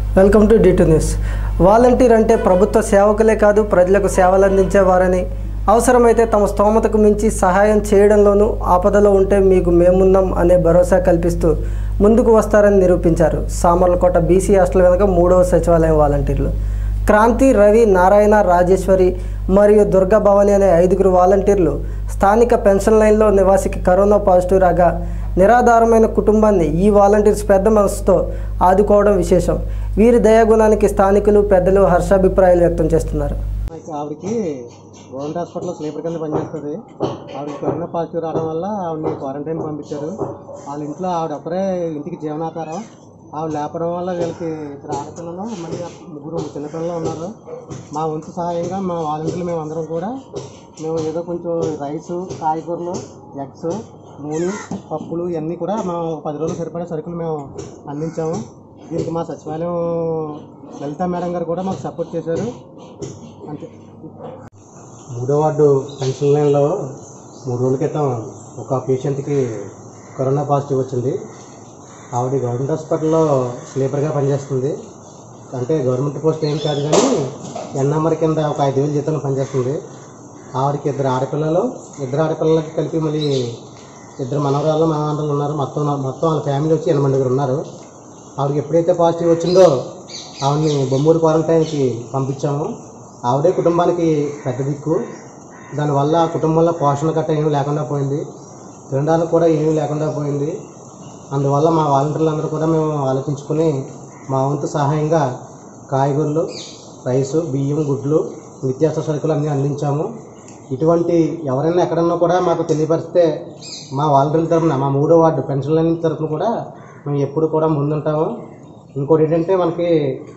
welcome to the news volunteer అంటే ప్రభుత్వ సేవకులే కాదు ప్రజలకు సేవలు అందించేవారని అవసరమైతే తమ స్తోమతకు మించి సహాయం చేయడంలోనూ ఆపదలో ఉంటే మీకు మేమున్నాం అనే భరోసా కల్పిస్తూ ముందుకు వస్తారని నిరూపించారు సామర్లకోట బీసీ హాస్టల్ వెనుక మూడవ సచివాలయం వాలంటీర్లు క్రాంతి రవి నారాయణ రాజేశ్వరి మరియు దుర్గా భవాని అనే ఐదుగురు వాలంటీర్లు స్థానిక పెన్షన్ లైన్లో నివాసికి కరోనా పాజిటివ్ రాగా నిరాధారమైన కుటుంబాన్ని ఈ వాలంటీర్స్ పెద్ద మనసుతో ఆదుకోవడం విశేషం వీరి దయాగుణానికి స్థానికులు పెద్దలు హర్షాభిప్రాయాలు వ్యక్తం చేస్తున్నారు అయితే ఆవిడకి గవర్నమెంట్ హాస్పిటల్లో స్లీపర్ కింద పనిచేస్తుంది ఆవిడకి కరోనా పాజిటివ్ రావడం వల్ల ఆవిడని క్వారంటైన్ పంపించారు వాళ్ళ ఇంట్లో ఆవిడ ఒక్కరే ఇంటికి జీవనాధారం ఆవిడ లేపడం వల్ల వీళ్ళకి ఇద్దరు ఆడపిల్లలు మళ్ళీ ముగ్గురు చిన్నపిల్లలు ఉన్నారు మా వంతు సహాయంగా మా వాలంటీర్లు మేము అందరం కూడా మేము ఏదో కొంచెం రైసు కాయగూరలు ఎగ్స్ నూనె పప్పులు ఇవన్నీ కూడా మా పది రోజులు సరిపడే సరుకులు మేము అందించాము దీనికి మా సచివాలయం లలిత మేడం గారు కూడా మాకు సపోర్ట్ చేశారు అంతే మూడో వార్డు పెన్షన్ లైన్లో మూడు రోజుల క్రితం ఒక పేషెంట్కి కరోనా పాజిటివ్ వచ్చింది ఆవిడ గవర్నమెంట్ హాస్పిటల్లో స్లీపర్గా పనిచేస్తుంది అంటే గవర్నమెంట్ పోస్ట్ ఏం కాదు కానీ ఎన్ఎంఆర్ కింద ఒక ఐదు వేలు జీతంలో పనిచేస్తుంది ఆవిడకి ఇద్దరు ఆడపిల్లలు ఇద్దరు ఆడపిల్లలకి కలిపి మళ్ళీ ఇద్దరు మనవరాళ్ళు మనవరాళ్ళు ఉన్నారు మొత్తం మొత్తం వాళ్ళ ఫ్యామిలీ వచ్చి ఎనభై మందికి ఉన్నారు ఆవిడకి ఎప్పుడైతే పాజిటివ్ వచ్చిందో ఆవిడని బొమ్మూరు క్వారంటైన్కి పంపించాము ఆవిడే కుటుంబానికి పెద్ద దిక్కు దానివల్ల ఆ కుటుంబంలో పోషణ గట్ట ఏమీ లేకుండా పోయింది తినడానికి కూడా ఏమీ లేకుండా పోయింది అందువల్ల మా వాలంటీర్లు అందరూ కూడా మేము ఆలోచించుకొని మా వంతు సహాయంగా కాయగూరలు రైసు బియ్యం గుడ్లు నిత్యావసర సరుకులు అన్నీ అందించాము ఇటువంటి ఎవరైనా ఎక్కడన్నా కూడా మాకు తెలియపరిస్తే మా వాలంటీర్ల తరఫున మా మూడో వార్డు పెన్షన్ లైన్ తరఫున కూడా మేము ఎప్పుడు కూడా ముందుంటాము ఇంకోటి ఏంటంటే మనకి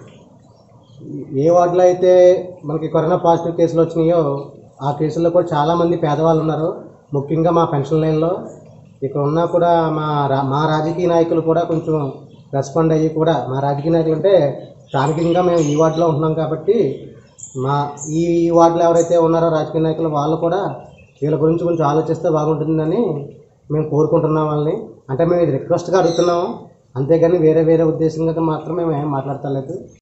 ఏ వార్డులో అయితే మనకి కరోనా పాజిటివ్ కేసులు వచ్చినాయో ఆ కేసుల్లో కూడా చాలామంది పేదవాళ్ళు ఉన్నారు ముఖ్యంగా మా పెన్షన్ లైన్లో ఇక్కడ ఉన్నా కూడా మా రా- మా రాజకీయ నాయకులు కూడా కొంచెం రెస్పాండ్ అయ్యి కూడా మా రాజకీయ నాయకులు అంటే స్థానికంగా మేము ఈ వార్డులో ఉంటున్నాం కాబట్టి మా ఈ వార్డులో ఎవరైతే ఉన్నారో రాజకీయ నాయకులు వాళ్ళు కూడా వీళ్ళ గురించి కొంచెం ఆలోచిస్తే బాగుంటుందని మేము కోరుకుంటున్నాం వాళ్ళని అంటే మేము ఇది రిక్వెస్ట్గా అడుగుతున్నాము అంతేగాని వేరే వేరే ఉద్దేశంగా మాత్రం మేము ఏం మాట్లాడతలేదు